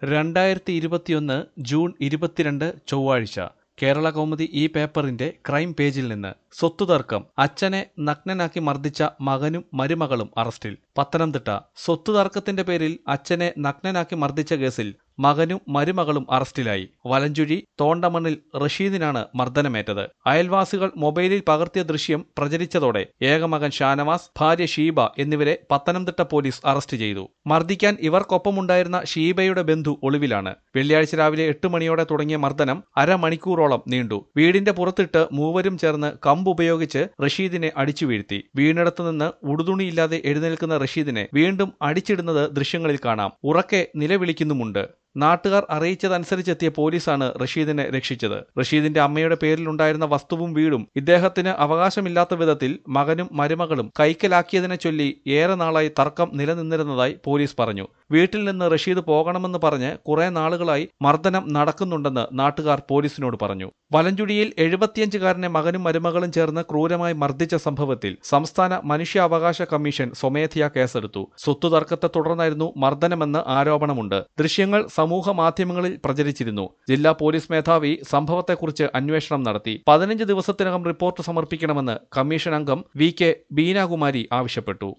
രണ്ടായിരത്തി ഇരുപത്തിയൊന്ന് ജൂൺ ഇരുപത്തിരണ്ട് ചൊവ്വാഴ്ച കേരള കൗമുദി ഈ പേപ്പറിന്റെ ക്രൈം പേജിൽ നിന്ന് സ്വത്തുതർക്കം അച്ഛനെ നഗ്നനാക്കി മർദ്ദിച്ച മകനും മരുമകളും അറസ്റ്റിൽ പത്തനംതിട്ട സ്വത്തുതർക്കത്തിന്റെ പേരിൽ അച്ഛനെ നഗ്നനാക്കി മർദ്ദിച്ച കേസിൽ മകനും മരുമകളും അറസ്റ്റിലായി വലഞ്ചുഴി തോണ്ടമണ്ണിൽ റഷീദിനാണ് മർദ്ദനമേറ്റത് അയൽവാസികൾ മൊബൈലിൽ പകർത്തിയ ദൃശ്യം പ്രചരിച്ചതോടെ ഏകമകൻ ഷാനവാസ് ഭാര്യ ഷീബ എന്നിവരെ പത്തനംതിട്ട പോലീസ് അറസ്റ്റ് ചെയ്തു മർദ്ദിക്കാൻ ഇവർക്കൊപ്പമുണ്ടായിരുന്ന ഷീബയുടെ ബന്ധു ഒളിവിലാണ് വെള്ളിയാഴ്ച രാവിലെ എട്ട് മണിയോടെ തുടങ്ങിയ മർദ്ദനം അരമണിക്കൂറോളം നീണ്ടു വീടിന്റെ പുറത്തിട്ട് മൂവരും ചേർന്ന് കമ്പുപയോഗിച്ച് റഷീദിനെ അടിച്ചു വീഴ്ത്തി വീണിടത്തു നിന്ന് ഉടുതുണിയില്ലാതെ എഴുന്നേൽക്കുന്ന റഷീദിനെ വീണ്ടും അടിച്ചിടുന്നത് ദൃശ്യങ്ങളിൽ കാണാം ഉറക്കെ നിലവിളിക്കുന്നുമുണ്ട് നാട്ടുകാർ അറിയിച്ചതനുസരിച്ചെത്തിയ പോലീസാണ് റഷീദിനെ രക്ഷിച്ചത് റഷീദിന്റെ അമ്മയുടെ പേരിലുണ്ടായിരുന്ന വസ്തുവും വീടും ഇദ്ദേഹത്തിന് അവകാശമില്ലാത്ത വിധത്തിൽ മകനും മരുമകളും കൈക്കലാക്കിയതിനെ ചൊല്ലി ഏറെ നാളായി തർക്കം നിലനിന്നിരുന്നതായി പോലീസ് പറഞ്ഞു വീട്ടിൽ നിന്ന് റഷീദ് പോകണമെന്ന് പറഞ്ഞ് കുറെ നാളുകളായി മർദ്ദനം നടക്കുന്നുണ്ടെന്ന് നാട്ടുകാർ പോലീസിനോട് പറഞ്ഞു വലഞ്ചുടിയിൽ എഴുപത്തിയഞ്ചുകാരനെ മകനും മരുമകളും ചേർന്ന് ക്രൂരമായി മർദ്ദിച്ച സംഭവത്തിൽ സംസ്ഥാന മനുഷ്യാവകാശ കമ്മീഷൻ സ്വമേധയാ കേസെടുത്തു സ്വത്തു തർക്കത്തെ തുടർന്നായിരുന്നു മർദ്ദനമെന്ന് ആരോപണമുണ്ട് ദൃശ്യങ്ങൾ സമൂഹ മാധ്യമങ്ങളിൽ പ്രചരിച്ചിരുന്നു ജില്ലാ പോലീസ് മേധാവി സംഭവത്തെക്കുറിച്ച് അന്വേഷണം നടത്തി പതിനഞ്ച് ദിവസത്തിനകം റിപ്പോർട്ട് സമർപ്പിക്കണമെന്ന് കമ്മീഷൻ അംഗം വി കെ ബീനാകുമാരി ആവശ്യപ്പെട്ടു